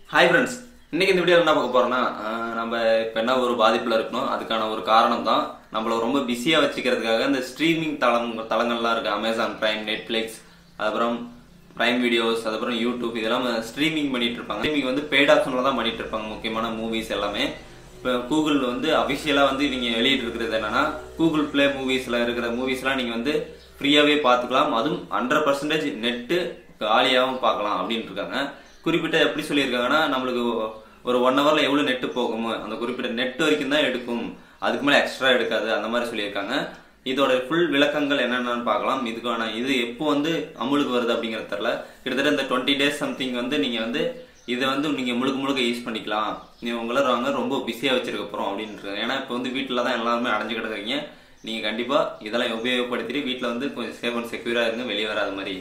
hi friends இன்னைக்கு இந்த video என்ன பார்க்க போறோம்னா அஹ், நம்ம இப்போ என்ன ஒரு பாதிப்புல இருக்கணும் அதுக்கான ஒரு காரணம் தான் நம்மள ரொம்ப பிஸியா வச்சுக்கிறதுக்காக இந்த ஸ்ட்ரீமிங் தளம் தளங்கள்லாம் இருக்கு அமேசான் பிரைம் நெட்ஃபிளிக்ஸ் அதுக்கப்புறம் பிரைம் வீடியோஸ் அதுக்கப்புறம் யூடியூப் இதெல்லாம் ஸ்ட்ரீமிங் பண்ணிட்டு இருப்பாங்க ஸ்ட்ரீமிங் வந்து பெய்ட் ஆப்ஷன்ல தான் பண்ணிட்டு இருப்பாங்க முக்கியமான மூவிஸ் எல்லாமே இப்போ கூகுள் வந்து அபிஷியலா வந்து இவங்க வெளியிட்டு இருக்கிறது என்னன்னா கூகுள் பிளே மூவிஸ்ல இருக்கிற மூவிஸ்லாம் நீங்க வந்து ஃப்ரீயாவே பார்த்துக்கலாம் அதுவும் ஹண்ட்ரட் பர்சன்டேஜ் நெட்டு காலியாகவும் பார்க்கலாம் அப்படின்னு இருக்காங்க குறிப்பிட்ட எப்படி சொல்லியிருக்காங்கன்னா நம்மளுக்கு ஒரு ஒன் ஹவர்ல எவ்வளவு நெட்டு போகுமோ அந்த குறிப்பிட்ட நெட் வரைக்கும் தான் எடுக்கும் அதுக்கு மேல எக்ஸ்ட்ரா எடுக்காது அந்த மாதிரி சொல்லியிருக்காங்க இதோட ஃபுல் விளக்கங்கள் என்னென்னு பார்க்கலாம் இதுக்கான இது எப்போ வந்து அமுலுக்கு வருது அப்படிங்கறது தெரியல கிட்டத்தட்ட இந்த டுவெண்ட்டி டேஸ் சம்திங் வந்து நீங்க வந்து இதை வந்து நீங்க முழுக்க முழுக்க யூஸ் பண்ணிக்கலாம் நீ உங்களை வாங்க ரொம்ப பிஸியா வச்சிருக்க போறோம் அப்படின்றது ஏன்னா இப்போ வந்து வீட்டில தான் எல்லாருமே அடைஞ்சு கிடக்குறீங்க நீங்க கண்டிப்பா இதெல்லாம் உபயோகப்படுத்திட்டு வீட்டில் வந்து கொஞ்சம் சேஃப் அண்ட் செக்யூரா இருங்க வெளியே வராத மாதிரி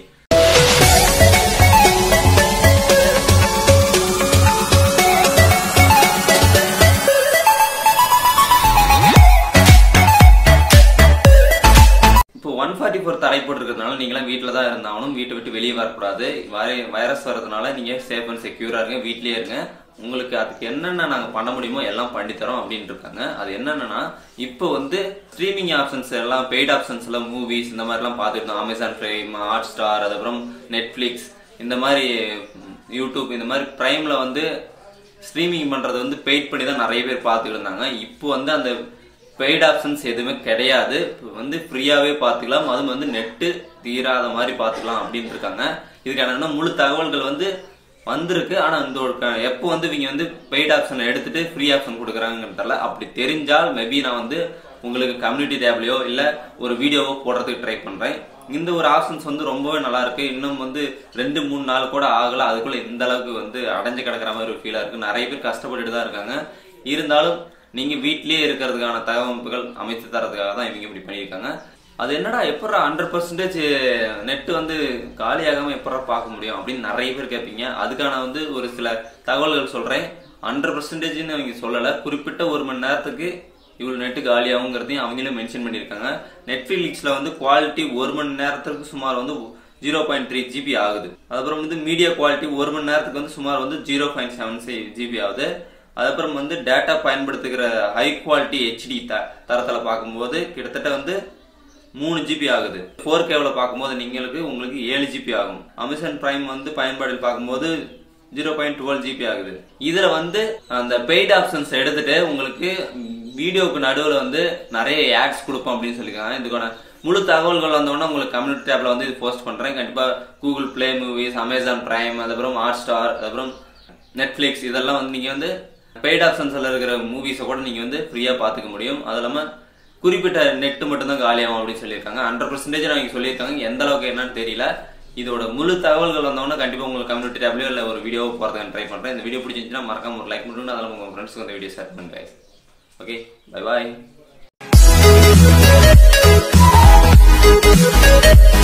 இப்போ ஒன் ஃபார்ட்டி ஃபோர் தடை போட்டிருக்கிறதுனால நீங்களாம் வீட்டில் தான் இருந்தாலும் வீட்டை விட்டு வெளியே வரக்கூடாது வை- வைரஸ் வர்றதுனால நீங்க சேஃப் அண்ட் செக்யூரா இருங்க வீட்லயே இருங்க உங்களுக்கு அதுக்கு என்னென்ன நாங்க பண்ண முடியுமோ எல்லாம் பண்ணி தரோம் அப்படின்னு இருக்காங்க அது என்னன்னா இப்போ வந்து ஸ்ட்ரீமிங் ஆப்ஷன்ஸ் எல்லாம் பெய்ட் ஆப்ஷன்ஸ் எல்லாம் மூவிஸ் இந்த மாதிரி எல்லாம் பார்த்துட்டு இருந்தோம் அமேசான் பிரைம் ஹாட் ஸ்டார் அதுக்கப்புறம் நெட்ஃபிளிக்ஸ் இந்த மாதிரி யூடியூப் இந்த மாதிரி பிரைம்ல வந்து ஸ்ட்ரீமிங் பண்றது வந்து பெய்ட் பண்ணி தான் நிறைய பேர் பார்த்துட்டு இருந்தாங்க இப்போ வந்து அந்த பெய்ட் ஆப்ஷன்ஸ் எதுவுமே கிடையாது இப்ப வந்து ஃப்ரீயாவே பார்த்துக்கலாம் அதுவும் வந்து நெட்டு தீராத மாதிரி பார்த்துக்கலாம் அப்படின்னு இருக்காங்க இதுக்கான இன்னும் முழு தகவல்கள் வந்து வந்திருக்கு ஆனா இந்த ஒரு க- எப்போ வந்து இவங்க வந்து பெய்ட் ஆப்ஷன் எடுத்துட்டு ஃப்ரீ ஆப்ஷன் கொடுக்குறாங்கன்னு தெரியல அப்படி தெரிஞ்சால் மேபி நான் வந்து உங்களுக்கு கம்யூனிட்டி டேப்லயோ இல்ல ஒரு வீடியோவோ போடுறதுக்கு ட்ரை பண்றேன் இந்த ஒரு ஆப்ஷன்ஸ் வந்து ரொம்பவே நல்லா இருக்கு இன்னும் வந்து ரெண்டு மூணு நாள் கூட ஆகல அதுக்குள்ள இந்த அளவுக்கு வந்து அடைஞ்சு கிடக்குற மாதிரி ஒரு ஃபீலா இருக்கு நிறைய பேர் கஷ்டப்பட்டுட்டு தான் இருக்காங்க இருந்தாலும் நீங்க வீட்லயே இருக்கிறதுக்கான தகவமைப்புகள் அமைத்து தரதுக்காக தான் இவங்க இப்படி பண்ணியிருக்காங்க அது என்னடா எப்படா ஹண்ட்ரட் பர்சன்டேஜ் நெட் வந்து காலியாகாம எப்படா பார்க்க முடியும் அப்படின்னு நிறைய பேர் கேட்பீங்க அதுக்கான வந்து ஒரு சில தகவல்கள் சொல்றேன் ஹண்ட்ரட் பர்சன்டேஜ்னு அவங்க சொல்லல குறிப்பிட்ட ஒரு மணி நேரத்துக்கு இவ்வளவு நெட் காலியாகுங்கிறதையும் அவங்களும் மென்ஷன் பண்ணியிருக்காங்க நெட்ஃபிளிக்ஸ்ல வந்து குவாலிட்டி ஒரு மணி நேரத்துக்கு சுமார் வந்து ஜீரோ பாயிண்ட் த்ரீ ஜிபி ஆகுது அதுக்கப்புறம் வந்து மீடியா குவாலிட்டி ஒரு மணி நேரத்துக்கு வந்து சுமார் வந்து ஜீரோ பாயிண்ட் செவன் ஜிபி ஆகுது அதுக்கப்புறம் வந்து டேட்டா பயன்படுத்துகிற ஹை குவாலிட்டி ஹெச்டி தரத்துல பார்க்கும்போது கிட்டத்தட்ட வந்து மூணு ஜிபி ஆகுது ஃபோர் கேவ்ல பார்க்கும்போது நீங்களுக்கு உங்களுக்கு ஏழு ஜிபி ஆகும் அமேசான் பிரைம் வந்து பயன்பாடில் பார்க்கும்போது ஜீரோ பாயிண்ட் டுவெல் ஜிபி ஆகுது இதுல வந்து அந்த பெய்ட் ஆப்ஷன்ஸ் எடுத்துட்டு உங்களுக்கு வீடியோக்கு நடுவில் வந்து நிறைய ஆட்ஸ் கொடுப்போம் அப்படின்னு சொல்லியிருக்காங்க இதுக்கான முழு தகவல்கள் வந்தோடனே உங்களுக்கு கம்யூனிட்டி டேப்ல வந்து இது போஸ்ட் பண்றேன் கண்டிப்பா Google Play Movies Amazon Prime அதுக்கப்புறம் ஹாட் ஸ்டார் அதுக்கப்புறம் நெட்ஃபிளிக்ஸ் இதெல்லாம் வந்து நீங்க வந்து பெய்ட் ஆப்ஷன்ஸ்ல இருக்கிற மூவிஸை கூட நீங்க வந்து ஃப்ரீயா பாத்துக்க முடியும் அது இல்லாம குறிப்பிட்ட நெட் மட்டும் தான் காலியாகும் அப்படின்னு சொல்லியிருக்காங்க ஹண்ட்ரட் பர்சன்டேஜ் அவங்க சொல்லியிருக்காங்க எந்த அளவுக்கு என்னன்னு தெரியல இதோட முழு தகவல்கள் வந்தோம்னா கண்டிப்பா உங்களுக்கு கம்யூனிட்டி டேப்லயோ இல்ல ஒரு வீடியோ போறதுக்கு ட்ரை பண்றேன் இந்த வீடியோ பிடிச்சிருந்துச்சுன்னா மறக்காம ஒரு லைக் பண்ணுங்க அதில் உங்க ஃப்ரெண்ட்ஸ்க்கு அந்த வீடியோ ஷேர் பண்ணுங்க ஓகே பை பாய்